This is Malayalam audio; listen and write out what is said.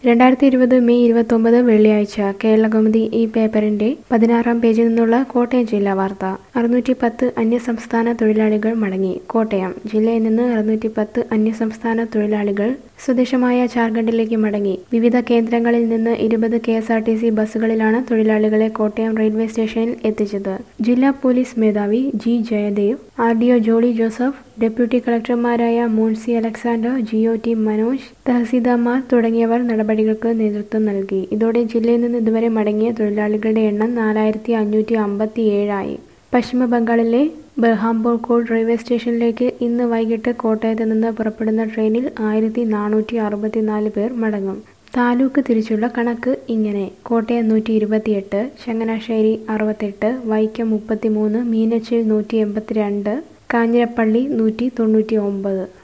രണ്ടായിരത്തി ഇരുപത് മെയ് ഇരുപത്തൊമ്പത് വെള്ളിയാഴ്ച കേരളകൗമുദി ഈ പേപ്പറിന്റെ പതിനാറാം പേജിൽ നിന്നുള്ള കോട്ടയം ജില്ലാ വാർത്ത അറുന്നൂറ്റി പത്ത് അന്യസംസ്ഥാന തൊഴിലാളികൾ മടങ്ങി കോട്ടയം ജില്ലയിൽ നിന്ന് അറുന്നൂറ്റി പത്ത് അന്യസംസ്ഥാന തൊഴിലാളികൾ സ്വദേശമായ ജാർഖണ്ഡിലേക്ക് മടങ്ങി വിവിധ കേന്ദ്രങ്ങളിൽ നിന്ന് ഇരുപത് K S R T C ബസ്സുകളിലാണ് തൊഴിലാളികളെ കോട്ടയം റെയിൽവേ സ്റ്റേഷനിൽ എത്തിച്ചത് ജില്ലാ പോലീസ് മേധാവി G Jayadev R D O Jolly Joseph deputy കളക്ടർമാരായ മോൺസി അലക്സാണ്ടർ ജിഒ ടി മനോജ് തഹസീൽദാർമാർ തുടങ്ങിയവർ നടപടികൾക്ക് നേതൃത്വം നൽകി ഇതോടെ ജില്ലയിൽ നിന്ന് ഇതുവരെ മടങ്ങിയ തൊഴിലാളികളുടെ എണ്ണം നാലായിരത്തി അഞ്ഞൂറ്റി അമ്പത്തി ഏഴായി പശ്ചിമ ബംഗാളിലെ ബെർഹാംപൂർ റെയിൽവേ സ്റ്റേഷനിലേക്ക് ഇന്ന് വൈകിട്ട് കോട്ടയത്ത് നിന്ന് പുറപ്പെടുന്ന ട്രെയിനിൽ ആയിരത്തി നാനൂറ്റി അറുപത്തിനാല് പേർ മടങ്ങും താലൂക്ക് തിരിച്ചുള്ള കണക്ക് ഇങ്ങനെ കോട്ടയം നൂറ്റി ഇരുപത്തിയെട്ട് ചങ്ങനാശ്ശേരി അറുപത്തെട്ട് വൈക്കം മുപ്പത്തിമൂന്ന് മീനച്ചിൽ നൂറ്റി എൺപത്തിരണ്ട് കാഞ്ഞിരപ്പള്ളി നൂറ്റി തൊണ്ണൂറ്റി ഒമ്പത്